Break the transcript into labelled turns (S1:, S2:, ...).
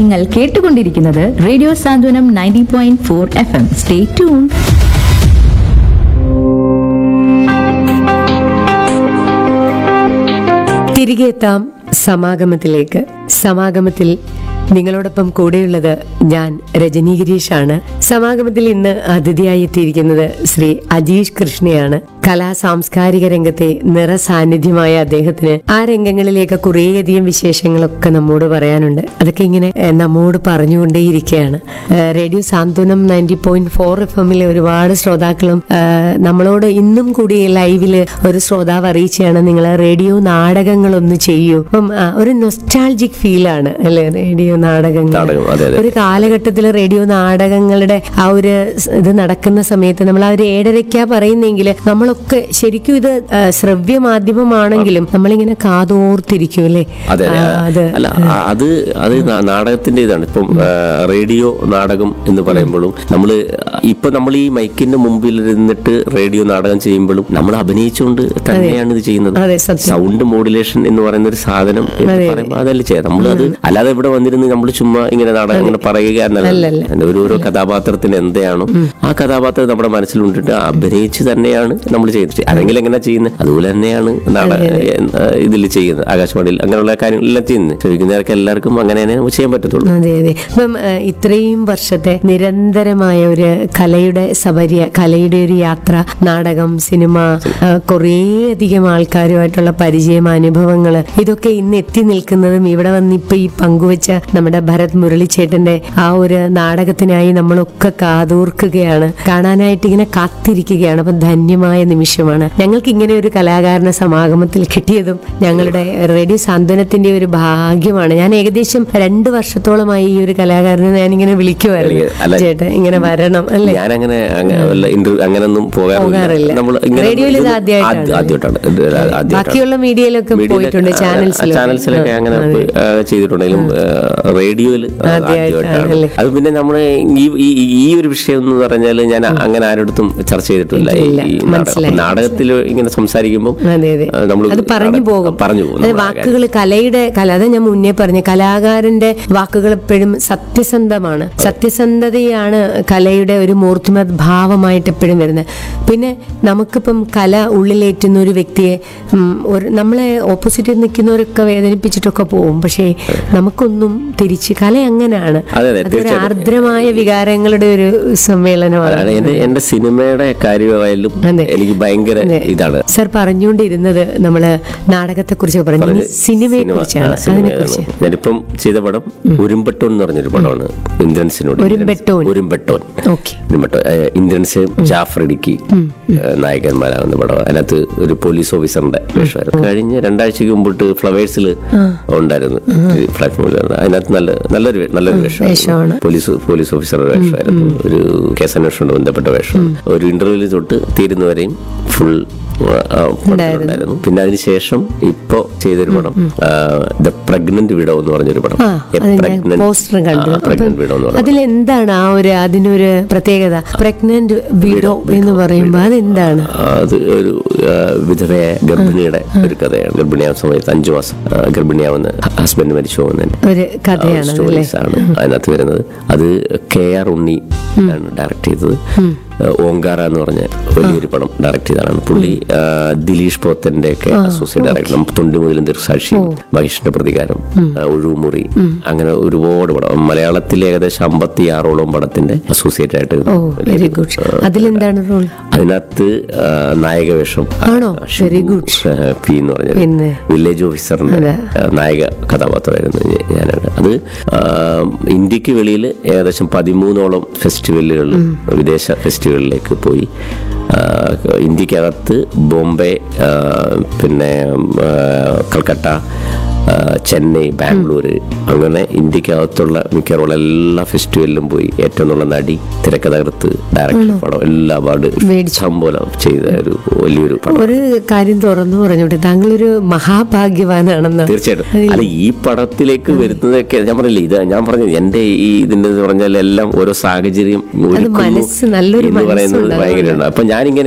S1: നിങ്ങൾ കേട്ടുകൊണ്ടിരിക്കുന്നത് radio Santhwanam ninety point four F M stay tune
S2: തിരികെ എത്താം സമാഗമത്തിലേക്ക് സമാഗമത്തിൽ നിങ്ങളോടൊപ്പം കൂടെയുള്ളത് ഞാൻ രജനി ഗിരീഷാണ് സമാഗമത്തിൽ ഇന്ന് അതിഥിയായി എത്തിയിരിക്കുന്നത് ശ്രീ അജീഷ് കൃഷ്ണയാണ് കലാ സാംസ്കാരിക രംഗത്തെ നിറസാന്നിധ്യമായ അദ്ദേഹത്തിന് ആ രംഗങ്ങളിലേക്ക് കുറേയധികം വിശേഷങ്ങളൊക്കെ നമ്മോട് പറയാനുണ്ട് അതൊക്കെ ഇങ്ങനെ ഏഹ്, നമ്മോട് പറഞ്ഞുകൊണ്ടേയിരിക്കുകയാണ് ഏഹ്, radio Santhwanam ninety point four F എമ്മിലെ ഒരുപാട് ശ്രോതാക്കളും ഏഹ്, നമ്മളോട് ഇന്നും കൂടി ലൈവില് ഒരു ശ്രോതാവ് അറിയിച്ചാണ് നിങ്ങൾ റേഡിയോ നാടകങ്ങളൊന്ന് ചെയ്യൂ അപ്പം ആ, ഒരു നൊസ്റ്റാൾജിക് ഫീലാണ് അല്ലെ റേഡിയോ നാടകങ്ങൾ
S3: നാടകം, അതെ, അതെ.
S2: ഒരു കാലഘട്ടത്തിൽ റേഡിയോ നാടകങ്ങളുടെ ആ ഒരു സ് ഇത് നടക്കുന്ന സമയത്ത് നമ്മൾ ആ ഒരു ഏഴരയ്ക്കാ പറയുന്നെങ്കിൽ നമ്മളൊക്കെ ശരിക്കും ഇത് ആ, ശ്രവ്യ മാധ്യമമാണെങ്കിലും നമ്മളിങ്ങനെ കാതോർത്തിരിക്കും അല്ലേ
S3: അതെ
S2: ആ, അത്
S3: അല്ല ആ, അത് അത് നാ- നാടകത്തിന്റെ ഇതാണ് ഇപ്പം ആ, റേഡിയോ നാടകം എന്ന് പറയുമ്പോഴും നമ്മള് ഇപ്പൊ നമ്മൾ ഈ മൈക്കിന്റെ മുമ്പിൽ ഇരുന്നിട്ട് റേഡിയോ നാടകം ചെയ്യുമ്പോഴും നമ്മൾ അഭിനയിച്ചുകൊണ്ട് തന്നെയാണ് ഇത് ചെയ്യുന്നത്
S2: അതെ, സത്യം.
S3: സൗണ്ട് മോഡുലേഷൻ എന്ന് പറയുന്ന ഒരു സാധനം എന്ന് പറയുമ്പോൾ അതല്ലേ ചെയ്യാം നമ്മളത് അല്ലാതെ ഇവിടെ വന്നിരുന്ന് നമ്മൾ ചുമ്മാ ഇങ്ങനെ നാടകം ഇങ്ങനെ പറയുക എന്നല്ല അതിന്റെ ഓരോരോ കഥാപാത്രത്തിന് എന്താണോ ആ കഥാപാത്രം നമ്മുടെ മനസ്സിലുണ്ടിട്ട് അഭിനയിച്ച് തന്നെയാണ് നമ്മൾ ചെയ്യുന്നത് അല്ലെങ്കിൽ എങ്ങനെ ചെയ്യുന്നത് അതുപോലെ തന്നെയാണ് നാടക ഇതിൽ ചെയ്യുന്നത് ആകാശവാണിയിൽ അങ്ങനെയുള്ള കാര്യങ്ങളെല്ലാം ചെയ്യുന്നത് ചോദിക്കുന്നവർക്ക് എല്ലാവർക്കും അങ്ങനെ തന്നെ ചെയ്യാൻ പറ്റത്തുള്ളൂ
S2: അതെ അതെ അപ്പം ആ, ഇത്രയും വർഷത്തെ നിരന്തരമായ ഒരു കലയുടെ സബര്യ കലയുടെ ഒരു യാത്ര നാടകം സിനിമ ആ, കുറേയധികം ആൾക്കാരുമായിട്ടുള്ള പരിചയം അനുഭവങ്ങൾ ഇതൊക്കെ ഇന്ന് എത്തി നിൽക്കുന്നതും ഇവിടെ വന്ന് ഇപ്പൊ ഈ പങ്കുവച്ച നമ്മുടെ ഭരത് മുരളിച്ചേട്ടന്റെ ആ ഒരു നാടകത്തിനായി നമ്മളൊക്കെ കാതോർക്കുകയാണ് കാണാനായിട്ട് ഇങ്ങനെ കാത്തിരിക്കുകയാണ് അപ്പൊ ധന്യമായ നിമിഷമാണ് ഞങ്ങൾക്ക് ഇങ്ങനെ ഒരു കലാകാരനെ സമാഗമത്തിൽ കിട്ടിയതും ഞങ്ങളുടെ റേഡിയോ സാന്ത്വനത്തിന്റെ ഒരു ഭാഗ്യമാണ് ഞാൻ ഏകദേശം രണ്ട് വർഷത്തോളമായി ഈ ഒരു കലാകാരനെ ഞാനിങ്ങനെ വിളിക്കുമായിരുന്നു
S3: അല്ല,
S2: ചേട്ടാ ഇങ്ങനെ വരണം അല്ലേ
S3: ഞാനങ്ങനെ അങ്ങ- വല്ല ഇന്റർവ്യൂ അങ്ങനൊന്നും
S2: പോകാറില്ല.
S3: പോകാറില്ല നമ്മൾ
S2: റേഡിയോയിൽ ഇത് ആദ്യമായിട്ടാണ്.
S3: ആദ്യമായിട്ടാണ് ഇത് ആദ്യമായിട്ടാണ്
S2: ബാക്കിയുള്ള മീഡിയയിലൊക്കെ പോയിട്ടുണ്ട് ചാനൽസിലൊക്കെ
S3: ചാനൽസിലൊക്കെ അങ്ങനെ പോയി, ആ, ചെയ്തിട്ടുണ്ടെങ്കിലും റേഡിയോയിൽ
S2: ആദ്യമായിട്ടാണ് അല്ലേ?
S3: അത് പിന്നെ നമ്മള് ഈ ഈ- ഈ ഒരു വിഷയം എന്ന് പറഞ്ഞാൽ ഞാൻ അങ്ങനെ ആരോടത്തും ചർച്ച ചെയ്തിട്ടില്ല ഈ
S2: ഇല്ല,
S3: ഈ നാടകം.
S2: മനസ്സിലായി.
S3: നാടകത്തിൽ ഇങ്ങനെ സംസാരിക്കുമ്പോൾ
S2: അതെ അതെ
S3: നമ്മൾ
S2: അത് പറഞ്ഞു പോകും
S3: പറഞ്ഞു പോകും
S2: അത്
S3: നമ്മള് ആ കാര്യം.
S2: വാക്കുകൾ കലയുടെ കല അത് ഞാൻ മുന്നേ പറഞ്ഞു കലാകാരന്റെ വാക്കുകൾ എപ്പോഴും സത്യസന്ധമാണ് സത്യസന്ധതയാണ് കലയുടെ ഒരു മൂർത്തിമത് ഭാവമായിട്ട് എപ്പോഴും വരുന്നത് പിന്നെ നമുക്കിപ്പം കല ഉള്ളിലേറ്റുന്ന ഒരു വ്യക്തിയെ ഉം, ഒരു നമ്മളെ ഓപ്പോസിറ്റിൽ നിൽക്കുന്നവരൊക്കെ വേദനിപ്പിച്ചിട്ടൊക്കെ പോകും പക്ഷേ നമുക്കൊന്നും തിരിച്ച് കല അങ്ങനെയാണ്
S3: അതെ, അതെ,
S2: അതൊരു
S3: തീർച്ചയായിട്ടും.
S2: ആർദ്രമായ വികാരങ്ങളുടെ ഒരു സമ്മേളനമാണ്
S3: അതാണ് എന്റെ എന്റെ സിനിമയുടെ കാര്യമായാലും
S2: അതെ.
S3: എനിക്ക് ഭയങ്കര
S2: അതെ.
S3: ഇതാണ്
S2: സർ പറഞ്ഞുകൊണ്ടിരുന്നത് നമ്മള് നാടകത്തെ കുറിച്ച് പറഞ്ഞു ഇനി സിനിമയെ
S3: സിനിമ,
S2: കുറിച്ചാണ്
S3: ആ, സിനിമയാണ്.
S2: അതിനെ കുറിച്ച്
S3: ഞാനിപ്പം ചെയ്ത പടം ഉരുമ്പെട്ടോൻ എന്ന് പറഞ്ഞൊരു പടമാണ് ഇന്ദ്രൻസിനോട്
S2: ഒരുമ്പെട്ടോൻ.
S3: ഉരുമ്പെട്ടോൻ
S2: ഓക്കെ
S3: ഉരുമ്പെട്ടോൻ ഏഹ്, ഇന്ദ്രൻസ് ജാഫർ ഇടുക്കി ഏഹ്, നായകന്മാരാകുന്ന പടം അതിനകത്ത് ഒരു പോലീസ് ഓഫീസറിന്റെ വേഷമായിരുന്നു കഴിഞ്ഞ രണ്ടാഴ്ചക്ക് മുമ്പിട്ട് ഫ്ലവേഴ്സിൽ ഉണ്ടായിരുന്നു ഈ പ്ലാറ്റ്ഫോമിൽ അതിനകത്ത് നല്ല നല്ലൊരു വേ- നല്ലൊരു
S2: വേഷമാണ്.
S3: വേഷമാണ് പോലീസ് പോലീസ് ഓഫീസറുടെ വേഷമായിരുന്നു ഒരു കേസന്വേഷണവുമായി ബന്ധപ്പെട്ട വേഷം ഒരു ഇന്റർവ്യൂവിൽ തൊട്ട് തീരുന്നവരെയും ഫുൾ ഉണ്ടായിരുന്നു പിന്നെ അതിനുശേഷം ഇപ്പൊ ചെയ്തൊരു പടം ദ പ്രഗ്നന്റ് വിഡോ എന്ന് പറഞ്ഞൊരു പടം
S2: ആ അത് ഞാൻ പോസ്റ്റർ കണ്ടു
S3: പ്രഗ്നന്റ് വിഡോ എന്ന് പറഞ്ഞ
S2: അതിലെന്താണ് ആ ഒരു അതിനൊരു പ്രത്യേകത പ്രഗ്നന്റ് വിഡോ എന്ന് പറയുമ്പോൾ അതെന്താണ്
S3: അത് ഒരു ആ, വിധവയായ ഗർഭിണിയുടെ ഒരു കഥയാണ് ഗർഭിണിയാവുന്ന സമയത്ത് അഞ്ചു മാസം ആ, ഗർഭിണിയാവുന്ന ഹസ്ബൻഡ് മരിച്ചു പോകുന്നതിന്റെ
S2: ഒരു കഥയാണ് അല്ലേ
S3: സ്റ്റോറീസ് ആണ് അതിനകത്ത് വരുന്നത് അത് കെ ആർ ഉണ്ണി ആണ് ഡയറക്ട് ചെയ്തത് ഓങ്കാര എന്ന് പറഞ്ഞ വലിയൊരു പടം ഡയറക്ട് ചെയ്തതാണ് പുള്ളി ആ, ദിലീഷ് പോത്തന്റെ ഒക്കെ അസോസിയേറ്റ് ഡയറക്ടർ തൊണ്ടുമുതലും ദീർഘസാക്ഷി മഹേഷിന്റെ പ്രതികാരം ആ, ഒഴുമുറി അങ്ങനെ ഒരുപാട് പടം മലയാളത്തിൽ ഏകദേശം അമ്പത്തി ആറോളം പടത്തിന്റെ അസോസിയേറ്റ് ആയിട്ട്
S2: ഓ വെരി ഗുഡ് അതിലെന്താണ് റോൾ
S3: അതിനകത്ത് ആ, നായകവേഷം
S2: ആണോ?
S3: Shibu,
S2: Very good.
S3: ആ, പി എന്ന് പറഞ്ഞ
S2: പിന്നെ?
S3: വില്ലേജ് ഓഫീസറിന്റെ
S2: അതെ.
S3: ആ, നായക കഥാപാത്രമായിരുന്നു ഞ- ഞാനാണ് അത് ആ, ഇന്ത്യക്ക് വെളിയിൽ ഏകദേശം പതിമൂന്നോളം ഫെസ്റ്റിവലുകളിൽ വിദേശ ഫെസ്റ്റിവലിലേക്ക് പോയി ആ, ഇന്ത്യക്കകത്ത് ബോംബെ ആ, പിന്നെ ആ, കൽക്കട്ട ആ, ചെന്നൈ ബാംഗ്ലൂര് അങ്ങനെ ഇന്ത്യക്കകത്തുള്ള മിക്കവാറുള്ള എല്ലാ ഫെസ്റ്റിവലിലും പോയി ഏറ്റവും നല്ല നടി തിരക്കഥകൃത്ത് ഡയറക്ടർ പടം എല്ലാ അവാർഡ് ഇഷ്ടം പോലെ ചെയ്ത ഒരു വലിയൊരു പടം
S2: ഒരു കാര്യം തുറന്നു പറഞ്ഞോട്ടെ താങ്കളൊരു മഹാഭാഗ്യവാനാണെന്ന്
S3: തീർച്ചയായിട്ടും അല്ല ഈ പടത്തിലേക്ക് വരുന്നതൊക്കെ ഞാൻ പറഞ്ഞില്ലേ ഇത് ഞാൻ പറഞ്ഞു എന്റെ ഈ ഇതിന്റെ എന്ന് പറഞ്ഞാൽ എല്ലാം ഓരോ സാഹചര്യം ഒരുക്കുന്നു
S2: മനസ്സ് നല്ലൊരു
S3: എന്ന് പറയുന്നത്
S2: മനസ്സുണ്ടാകണം.
S3: ഭയങ്കരമാണ് അപ്പൊ ഞാനിങ്ങനെ